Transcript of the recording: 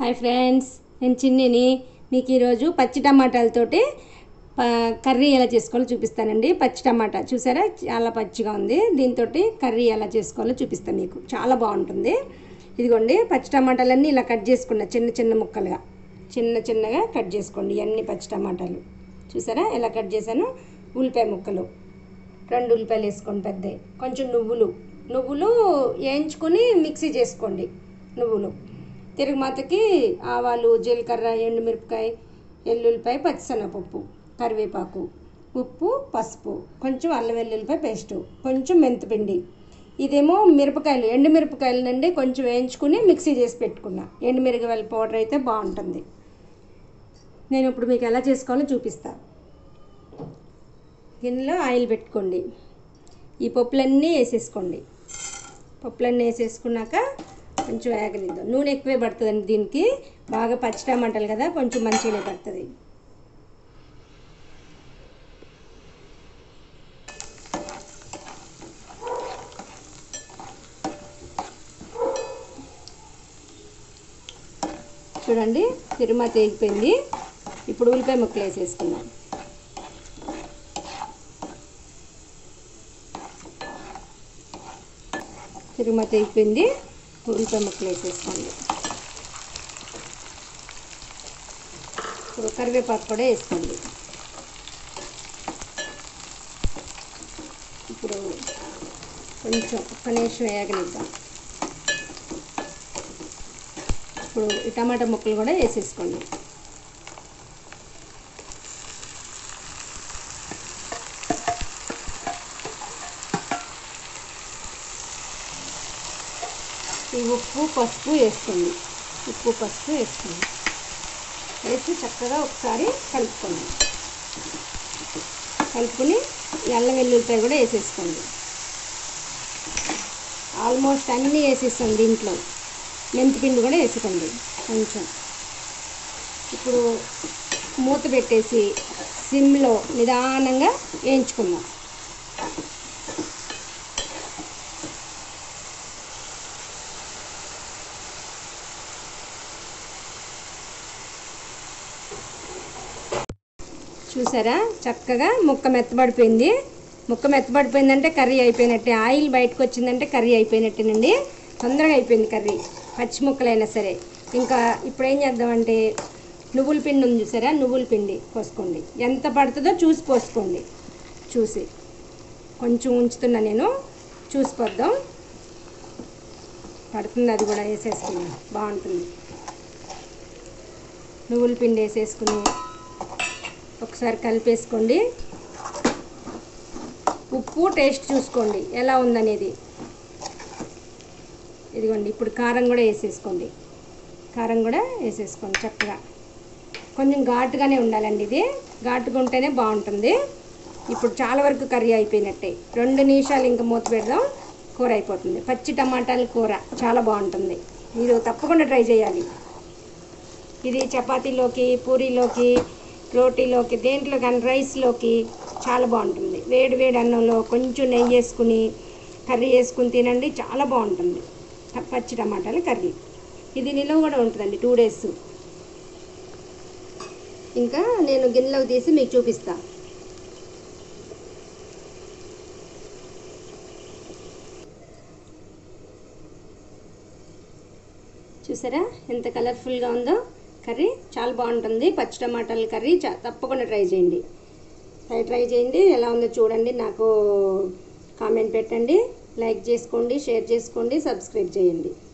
hi friends నేను చిన్నిని మీకు ఈరోజు పచ్చి టమాటాలతోటి ప- కర్రీ ఎలా చేసుకోవాలో చూపిస్తానండి పచ్చి టమాటా చూసారా చాలా పచ్చిగా ఉంది దీంతో కర్రీ ఎలా చేసుకోవాలో చూపిస్తాను మీకు చాలా బాగుంటుంది ఇదిగోండి పచ్చి టమాటాలన్నీ ఇలా కట్ చేసుకున్నా చిన్న చిన్న ముక్కలుగా చిన్న చిన్నగా కట్ చేసుకోండి ఇవన్నీ పచ్చి టమాటాలు చూసారా ఎలా కట్ చేశాను ఉల్లిపాయ ముక్కలు రెండు ఉల్లిపాయలు వేసుకోండి పెద్దవి కొంచెం నువ్వులు నువ్వులు వేయించుకొని మిక్సీ చేసుకోండి నువ్వులు తిరుగుమాతకి ఆవాలు జీలకర్ర ఎండుమిరపకాయ ఎల్లుల్లిపాయ పచ్చిశనగపప్పు కరివేపాకు ఉప్పు పసుపు కొంచెం అల్లం వెల్లుల్లిపాయ పేస్టు కొంచెం మెంతిపిండి ఇదేమో మిరపకాయలు ఎండుమిరపకాయలు నుండి కొంచెం వేయించుకుని మిక్సీ చేసి పెట్టుకున్నా ఎండుమిరపకాయల పౌడర్ అయితే బాగుంటుంది నేను ఇప్పుడు మీకు ఎలా చేసుకోవాలో చూపిస్తాను గిన్నెలో ఆయిల్ పెట్టుకోండి ఈ పప్పులన్నీ వేసేసుకోండి పప్పులన్నీ వేసేసుకున్నాక కొంచెం వేగనిద్దాం నూనె ఎక్కువే పడుతుందండి దీనికి బాగా పచ్చి టమాటాలు కదా కొంచెం మంచిగానే పడుతుంది చూడండి తిరుమల తెగిపోయింది ఇప్పుడు ఉల్లిపాయ ముక్కలు వేసేసుకుందాం తిరుమల అయిపోయింది ఉల్లిపాయ ముక్కలు వేసేసుకోండి ఇప్పుడు కరివేపాకు కూడా వేసుకోండి ఇప్పుడు కొంచెం ఒక్క నిమిషం వేగనిద్దాం ఇప్పుడు ఈ టమాటా ముక్కలు కూడా వేసేసుకోండి ఈ ఉప్పు పసుపు వేసుకోండి ఉప్పు పసుపు వేసుకోండి వేసి చక్కగా ఒకసారి కలుపుకోండి కలుపుకొని ఈ అల్లం వెల్లుల్లిపాయ కూడా వేసేసుకోండి ఆల్మోస్ట్ అన్నీ వేసేస్తాం దీంట్లో మెంతిపిండి కూడా వేసుకోండి కొంచెం ఇప్పుడు మూత పెట్టేసి సిమ్లో నిదానంగా వేయించుకుందాం చూసారా చక్కగా ముక్క మెత్తబడిపోయింది ముక్క మెత్తబడిపోయిందంటే కర్రీ అయిపోయినట్టే ఆయిల్ బయటకు వచ్చిందంటే కర్రీ అయిపోయినట్టేనండి తొందరగా అయిపోయింది కర్రీ పచ్చి ముక్కలైనా సరే ఇంకా ఇప్పుడు ఏం చేద్దామంటే నువ్వుల పిండి ఉంది చూసారా నువ్వుల పిండి పోసుకోండి ఎంత పడుతుందో చూసి పోసుకోండి చూసి కొంచెం ఉంచుతున్నా నేను చూసిపోద్దాం పడుతుంది అది కూడా వేసేసుకుని బాగుంటుంది నువ్వుల పిండి వేసేసుకుని ఒకసారి కలిపేసుకోండి ఉప్పు టేస్ట్ చూసుకోండి ఎలా ఉందనేది ఇదిగోండి ఇప్పుడు కారం కూడా వేసేసుకోండి కారం కూడా వేసేసుకోండి చక్కగా కొంచెం ఘాటుగానే ఉండాలండి ఇది ఘాటుగా ఉంటేనే బాగుంటుంది ఇప్పుడు చాలా వరకు కర్రీ అయిపోయినట్టే రెండు నిమిషాలు ఇంకా మూత పెడదాం కూర అయిపోతుంది పచ్చి టమాటాల కూర చాలా బాగుంటుంది మీరు తప్పకుండా ట్రై చేయాలి ఇది చపాతీలోకి పూరీలోకి రోటీలోకి దేంట్లో కానీ రైస్లోకి చాలా బాగుంటుంది వేడి వేడి అన్నంలో కొంచెం నెయ్యి వేసుకుని కర్రీ వేసుకుని తినండి చాలా బాగుంటుంది ట- పచ్చి టమాటాల కర్రీ ఇది నిల్వ కూడా ఉంటుందండి టూ డేస్ ఇంకా నేను గిన్నెలోకి తీసి మీకు చూపిస్తా చూసారా ఎంత కలర్ఫుల్గా ఉందో కర్రీ చాలా బాగుంటుంది పచ్చి టమాటాల కర్రీ చా తప్పకుండా ట్రై చేయండి ట్రై ట్రై చేయండి ఎలా ఉందో చూడండి నాకు కామెంట్ పెట్టండి లైక్ చేసుకోండి షేర్ చేసుకోండి సబ్స్క్రైబ్ చేయండి